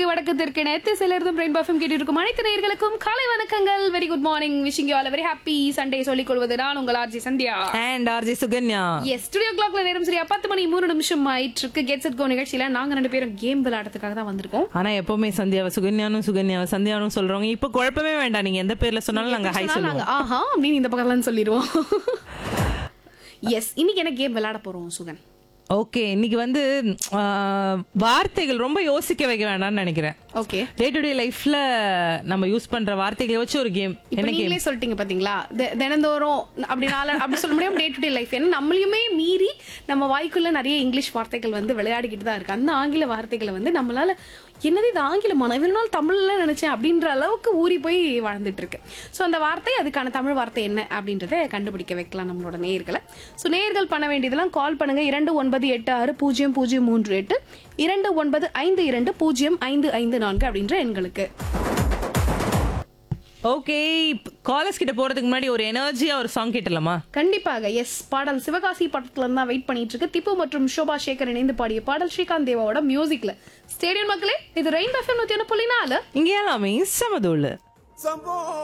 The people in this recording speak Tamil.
வடக்கு தெற்கு நேத்து சிலர்தும் பிரெயின் பஃபம் கேட்டு இருக்கும் அனைத்து நேயர்களுக்கும் காலை வணக்கங்கள் very good morning wishing you all very happy Sunday சொல்லிக் கொள்வது நான் உங்கள் RJ Sandhya and RJ Sukanya yes studio கிளாக்ல நேரம் சரியா பத்து மணி மூணு நிமிஷம் ஆயிட்டு இருக்கு கெட் செட் கோ நிகழ்ச்சியில நாங்க ரெண்டு பேரும் கேம் விளையாடுறதுக்காக தான் வந்திருக்கோம் ஆனா எப்பவுமே சந்தியாவை சுகன்யானும் சுகன்யாவை சந்தியானும் சொல்றவங்க இப்ப குழப்பமே வேண்டாம் நீங்க எந்த பேர்ல சொன்னாலும் நாங்க ஹை சொன்னா சொல்லுவோம் நாங்க ஆஹா அப்படின்னு இந்த பக்கம்லாம் சொல்லிடுவோம் எஸ் இன்னைக்கு என்ன கேம் விளையாட போறோம் சுகன் ஓகே இன்னைக்கு வந்து ஆ, வார்த்தைகள் ரொம்ப யோசிக்க வைக்க வேண்டாம்னு நினைக்கிறேன் ஓகே டே டு டே லைஃப்ல நம்ம யூஸ் பண்ற வார்த்தைகளை வச்சு ஒரு கேம் இப்ப என்ன கேம் நீங்களே சொல்லிட்டீங்க பாத்தீங்களா தெ- தினந்தோறும் அப்படினால அப்படி சொல்ல முடியும் டே டு டே லைஃப் ஏன்னா நம்மளையுமே மீறி நம்ம வாய்க்குள்ள நிறைய இங்கிலீஷ் வார்த்தைகள் வந்து விளையாடிக்கிட்டு தான் இருக்கு அந்த ஆங்கில வார்த்தைகளை வந்து நம்மளால என்னது இது ஆங்கிலமா நான் இவ்வளவு நாள் தமிழ்ல நினைச்சேன் அப்படின்ற அளவுக்கு ஊறி போய் வாழ்ந்துட்டு இருக்கு ஸோ அந்த வார்த்தை அதுக்கான தமிழ் வார்த்தை என்ன அப்படின்றத கண்டுபிடிக்க வைக்கலாம் நம்மளோட நேயர்களை ஸோ நேயர்கள் பண்ண வேண்டியதெல்லாம் கால் பண்ணுங்க இரண்டு ஒன்பது எட்டு ஆறு பூஜ்ஜியம் பூஜ்ஜியம் மூன்று எட்டு இரண்டு ஒன்பது ஐந்து இரண்டு பூஜ்ஜியம் ஐந்து ஐந்து நான்கு அப்படின்ற எண்களுக்கு ஓகே காலேஜ் கிட்ட போறதுக்கு முன்னாடி ஒரு எனர்ஜியா ஒரு சாங் கேட்டலாமா கண்டிப்பாக எஸ் பாடல் சிவகாசி படத்துல இருந்து தான் வெயிட் பண்ணிட்டு இருக்கு திப்பு மற்றும் ஷோபா சேகர் இணைந்து பாடிய பாடல் ஸ்ரீகாந்த் தேவாவோட மியூசிக்ல ஸ்டேடியம் மக்களே இது ரெயின் எஃப்எம் நூத்தி ஒன்று புள்ளி நாலு இங்கே எல்லாமே சமதூள் சம்போ